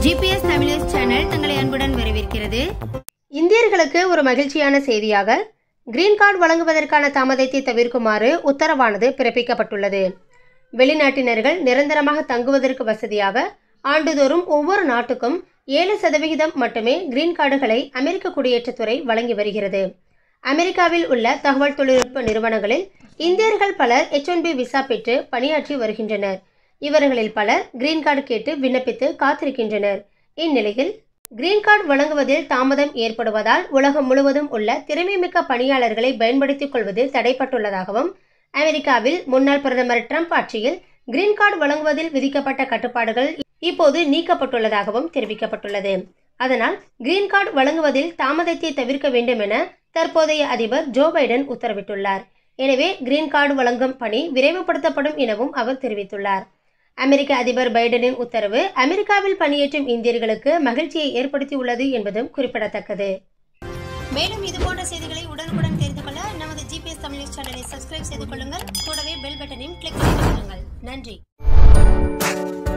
GPS Tamil channel தங்களை அன்புடன் வரவேற்கிறது இந்தியர்களுக்கு ஒரு மகிழ்ச்சியான செய்தியாக கிரீன் கார்டு வழங்குவதற்கான தாமதத்தை தவிர்க்குமாறு உத்தரவானது பிறப்பிக்கப்பட்டுள்ளது வெளிநாட்டினர்கள் நிரந்தரமாக தங்குவதற்கு வசதியாக ஆண்டுதோறும் ஒவ்வொரு நாட்டுக்கும் ஏழு சதவிகிதம் மட்டுமே கிரீன் கார்டுகளை அமெரிக்க குடியேற்றத்துறை வழங்கி வருகிறது அமெரிக்காவில் உள்ள தகவல் தொழில்நுட்ப நிறுவனங்களில் இந்தியர்கள் பலர் எச் ஒன் பி விசா பெற்று பணியாற்றி வருகின்றனர் இவர்களில் பலர் கிரீன் கார்டு கேட்டு விண்ணப்பித்து காத்திருக்கின்றனர் இந்நிலையில் கிரீன் கார்டு வழங்குவதில் தாமதம் ஏற்படுவதால் உலகம் முழுவதும் உள்ள திறமைமிக்க பணியாளர்களை பயன்படுத்திக் கொள்வதில் தடைப்பட்டுள்ளதாகவும் அமெரிக்காவில் முன்னாள் பிரதமர் ட்ரம்ப் ஆட்சியில் கிரீன் கார்டு வழங்குவதில் விதிக்கப்பட்ட கட்டுப்பாடுகள் இப்போது நீக்கப்பட்டுள்ளதாகவும் தெரிவிக்கப்பட்டுள்ளது அதனால் கிரீன் கார்டு வழங்குவதில் தாமதத்தை தவிர்க்க வேண்டும் என தற்போதைய அதிபர் ஜோ பைடன் உத்தரவிட்டுள்ளார் எனவே கிரீன் கார்டு வழங்கும் பணி விரைவுபடுத்தப்படும் எனவும் அவர் தெரிவித்துள்ளார் அமெரிக்க அதிபர் பைடனின் உத்தரவு அமெரிக்காவில் பணியேற்றும் இந்தியர்களுக்கு மகிழ்ச்சியை ஏற்படுத்தியுள்ளது என்பதும் குறிப்பிடத்தக்கது மேலும் இது போன்ற செய்திகளை உடனுக்குடன் தெரிந்து கொள்ள நமது ஜிபிஎஸ் தமிழ் சேனலை சப்ஸ்கிரைப் செய்து கொள்ளுங்கள் கூடவே பெல் பட்டனையும் கிளிக் செய்து கொள்ளுங்கள் நன்றி